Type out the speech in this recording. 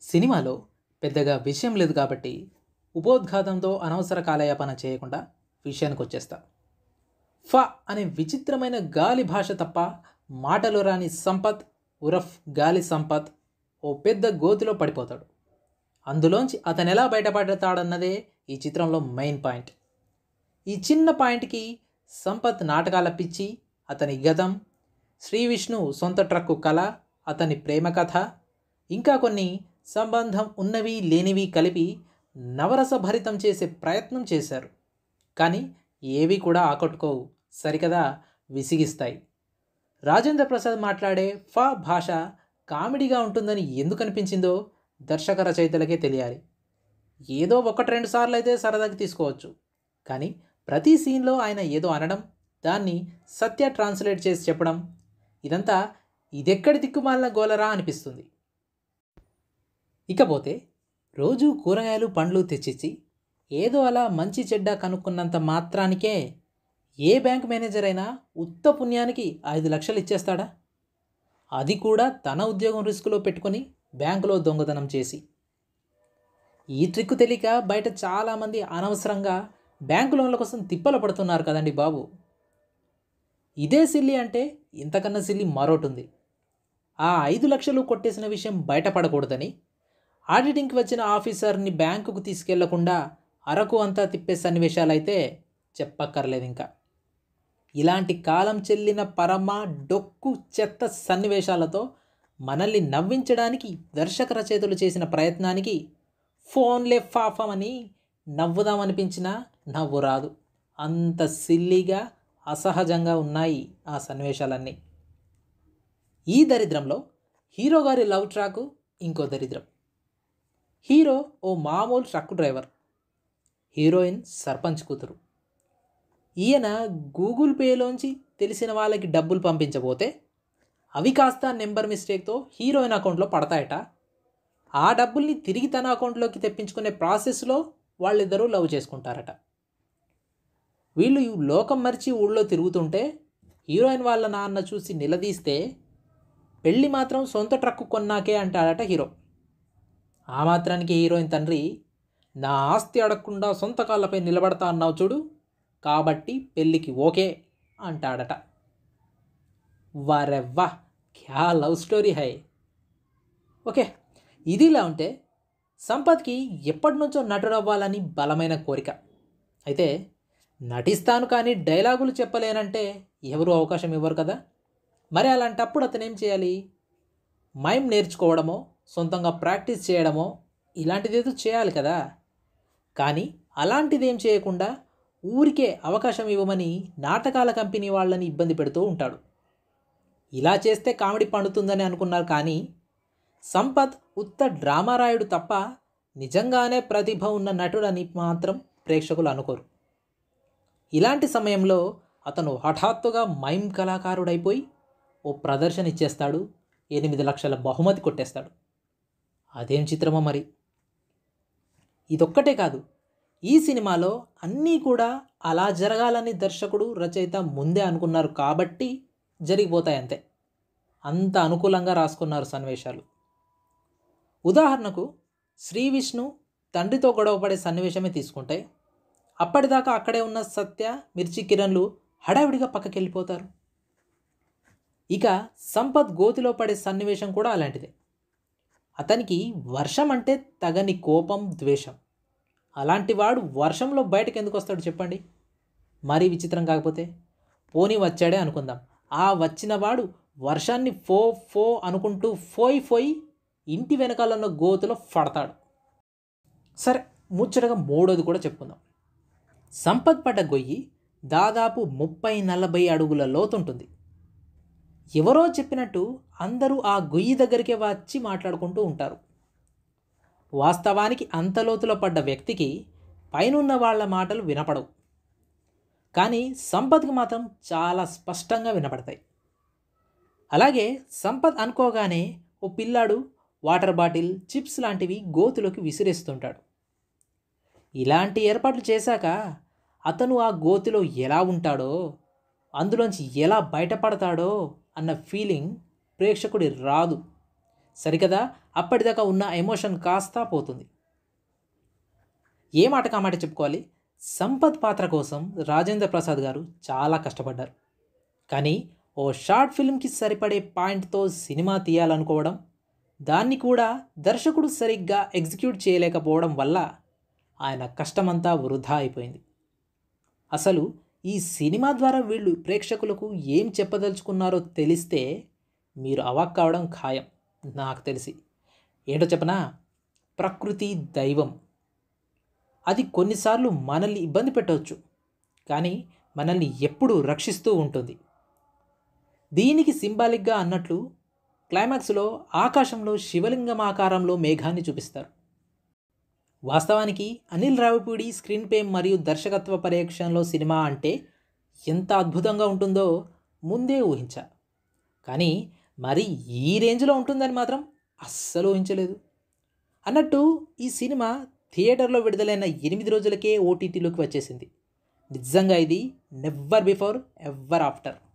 సినిమాలో పెద్దగా విషయం లేదు కాబట్టి ఉపోద్ఘాతంతో అనవసర కాలయాపన చేయకుండా విషయానికి వచ్చేస్తా ఫ అనే విచిత్రమైన గాలి భాష తప్ప మాటలు రాని సంపత్ ఉరఫ్ గాలి సంపత్ ఓ పెద్ద గోతిలో పడిపోతాడు అందులోంచి అతను ఎలా బయటపడతాడన్నదే ఈ చిత్రంలో మెయిన్ పాయింట్ ఈ చిన్న పాయింట్కి సంపత్ నాటకాల పిచ్చి అతని గతం శ్రీ విష్ణు సొంత ట్రక్కు కళ అతని ప్రేమ కథ ఇంకా కొన్ని సంబంధం ఉన్నవి లేనివి కలిపి నవరసభరితం చేసే ప్రయత్నం చేశారు కానీ ఏవి కూడా ఆకట్టుకోవు సరికదా విసిగిస్తాయి రాజేంద్ర ప్రసాద్ మాట్లాడే ఫ భాష కామెడీగా ఉంటుందని ఎందుకు అనిపించిందో దర్శక రచయితలకే తెలియాలి ఏదో ఒకటి రెండు సార్లు అయితే సరదాకి తీసుకోవచ్చు కానీ ప్రతి సీన్లో ఆయన ఏదో అనడం దాన్ని సత్య ట్రాన్స్లేట్ చేసి చెప్పడం ఇదంతా ఇదెక్కడి దిక్కుమాలిన గోలరా అనిపిస్తుంది ఇకపోతే రోజు కూరగాయలు పండ్లు తెచ్చిచ్చి ఏదో అలా మంచి చెడ్డ కనుక్కున్నంత మాత్రానికే ఏ బ్యాంక్ మేనేజర్ అయినా ఉత్త పుణ్యానికి ఐదు లక్షలు ఇచ్చేస్తాడా అది కూడా తన ఉద్యోగం రిస్కులో పెట్టుకొని బ్యాంకులో దొంగతనం చేసి ఈ ట్రిక్ తెలియక బయట చాలామంది అనవసరంగా బ్యాంకు లోన్ల కోసం తిప్పలు పడుతున్నారు కదండి బాబు ఇదే సిల్లి అంటే ఇంతకన్నా సిల్లి మరోటుంది ఆ ఐదు లక్షలు కొట్టేసిన విషయం బయటపడకూడదని ఆడిటింగ్కి వచ్చిన ఆఫీసర్ని బ్యాంకుకు తీసుకెళ్లకుండా అరకు అంతా తిప్పే సన్నివేశాలైతే చెప్పక్కర్లేదు ఇంకా ఇలాంటి కాలం చెల్లిన పరమ డొక్కు చెత్త సన్నివేశాలతో మనల్ని నవ్వించడానికి దర్శక రచయితలు చేసిన ప్రయత్నానికి ఫోన్లే ఫాఫం అని నవ్వుదామనిపించినా నవ్వు రాదు అంత సిల్లీగా అసహజంగా ఉన్నాయి ఆ సన్నివేశాలన్నీ ఈ దరిద్రంలో హీరో గారి లవ్ ట్రాక్ ఇంకో దరిద్రం హీరో ఓ మామూలు ట్రక్ డ్రైవర్ హీరోయిన్ సర్పంచ్ కూతురు ఈయన గూగుల్ పేలోంచి తెలిసిన వాళ్ళకి డబ్బులు పంపించబోతే అవి కాస్త నెంబర్ మిస్టేక్తో హీరోయిన్ అకౌంట్లో పడతాయట ఆ డబ్బుల్ని తిరిగి తన అకౌంట్లోకి తెప్పించుకునే ప్రాసెస్లో వాళ్ళిద్దరూ లవ్ చేసుకుంటారట వీళ్ళు ఈ లోకం మరిచి ఊళ్ళో తిరుగుతుంటే హీరోయిన్ వాళ్ళ నాన్న చూసి నిలదీస్తే పెళ్ళి మాత్రం సొంత ట్రక్కు కొన్నాకే అంటాడట హీరో ఆ మాత్రానికి హీరోయిన్ తండ్రి నా ఆస్తి అడగకుండా సొంత కాళ్ళపై నిలబడతా అన్నావు చూడు కాబట్టి పెళ్ళికి ఓకే అంటాడట వరెవ్వా క్యా లవ్ స్టోరీ హై ఓకే ఇదిలా ఉంటే సంపత్కి ఎప్పటి నుంచో నటుడవ్వాలని బలమైన కోరిక అయితే నటిస్తాను కానీ డైలాగులు చెప్పలేనంటే ఎవరు అవకాశం ఇవ్వరు కదా మరి అలాంటప్పుడు అతను ఏం చేయాలి మైమ్ నేర్చుకోవడమో సొంతంగా ప్రాక్టీస్ చేయడమో ఇలాంటిదేదో చేయాలి కదా కానీ అలాంటిదేం చేయకుండా ఊరికే అవకాశం ఇవ్వమని నాటకాల కంపెనీ వాళ్ళని ఇబ్బంది పెడుతూ ఉంటాడు ఇలా చేస్తే కామెడీ పండుతుందని అనుకున్నారు కానీ సంపత్ ఉత్త డ్రామారాయుడు తప్ప నిజంగానే ప్రతిభ ఉన్న నటుడని మాత్రం ప్రేక్షకులు అనుకోరు ఇలాంటి సమయంలో అతను హఠాత్తుగా మైమ్ కళాకారుడైపోయి ఓ ప్రదర్శన ఇచ్చేస్తాడు ఎనిమిది లక్షల బహుమతి కొట్టేస్తాడు అదేం చిత్రమో మరి ఇదొక్కటే కాదు ఈ సినిమాలో అన్నీ కూడా అలా జరగాలని దర్శకుడు రచయిత ముందే అనుకున్నారు కాబట్టి జరిగిపోతాయి అంతే అంత అనుకూలంగా రాసుకున్నారు సన్నివేశాలు ఉదాహరణకు శ్రీ విష్ణు తండ్రితో గొడవపడే సన్నివేశమే తీసుకుంటే అప్పటిదాకా అక్కడే ఉన్న సత్య మిర్చి కిరణ్లు హడావిడిగా పక్కకి వెళ్ళిపోతారు ఇక సంపత్ గోతిలో పడే సన్నివేశం కూడా అలాంటిదే అతనికి వర్షం అంటే తగని కోపం ద్వేషం అలాంటి వాడు వర్షంలో బయటకు ఎందుకు వస్తాడు చెప్పండి మరీ విచిత్రం కాకపోతే పోనీ వచ్చాడే అనుకుందాం ఆ వచ్చిన వాడు వర్షాన్ని ఫో ఫో అనుకుంటూ ఫోయ్ ఫోయ్ ఇంటి వెనకాల ఉన్న గోతులో పడతాడు సరే ముచ్చటగా మూడోది కూడా చెప్పుకుందాం సంపత్ పడ్డ గొయ్యి దాదాపు ముప్పై నలభై అడుగుల లోతుంటుంది ఎవరో చెప్పినట్టు అందరూ ఆ గొయ్యి దగ్గరికే వచ్చి మాట్లాడుకుంటూ ఉంటారు వాస్తవానికి అంత లోతులో పడ్డ వ్యక్తికి పైనున్న వాళ్ళ మాటలు వినపడవు కానీ సంపత్కి మాత్రం చాలా స్పష్టంగా వినపడతాయి అలాగే సంపత్ అనుకోగానే ఓ పిల్లాడు వాటర్ బాటిల్ చిప్స్ లాంటివి గోతులోకి విసిరేస్తుంటాడు ఇలాంటి ఏర్పాట్లు చేశాక అతను ఆ గోతిలో ఎలా ఉంటాడో అందులోంచి ఎలా బయటపడతాడో అన్న ఫీలింగ్ ప్రేక్షకుడి రాదు సరికదా అప్పటిదాకా ఉన్న ఎమోషన్ కాస్తా పోతుంది ఏ మాట కామాట చెప్పుకోవాలి సంపత్ పాత్ర కోసం రాజేంద్ర ప్రసాద్ గారు చాలా కష్టపడ్డారు కానీ ఓ షార్ట్ ఫిల్మ్కి సరిపడే పాయింట్తో సినిమా తీయాలనుకోవడం దాన్ని కూడా దర్శకుడు సరిగ్గా ఎగ్జిక్యూట్ చేయలేకపోవడం వల్ల ఆయన కష్టమంతా వృధా అయిపోయింది అసలు ఈ సినిమా ద్వారా వీళ్ళు ప్రేక్షకులకు ఏం చెప్పదలుచుకున్నారో తెలిస్తే మీరు అవాక్ కావడం ఖాయం నాకు తెలిసి ఏంటో చెప్పనా ప్రకృతి దైవం అది కొన్నిసార్లు మనల్ని ఇబ్బంది పెట్టవచ్చు కానీ మనల్ని ఎప్పుడూ రక్షిస్తూ ఉంటుంది దీనికి సింబాలిక్గా అన్నట్లు క్లైమాక్స్లో ఆకాశంలో శివలింగం ఆకారంలో మేఘాన్ని చూపిస్తారు వాస్తవానికి అనిల్ రావిపూడి స్క్రీన్ ప్లే మరియు దర్శకత్వ పర్యవేక్షణలో సినిమా అంటే ఎంత అద్భుతంగా ఉంటుందో ముందే ఊహించా కానీ మరి ఈ రేంజ్లో ఉంటుందని మాత్రం అస్సలు ఊహించలేదు అన్నట్టు ఈ సినిమా థియేటర్లో విడుదలైన ఎనిమిది రోజులకే ఓటీటీలోకి వచ్చేసింది నిజంగా ఇది నెవ్వర్ బిఫోర్ ఎవర్ ఆఫ్టర్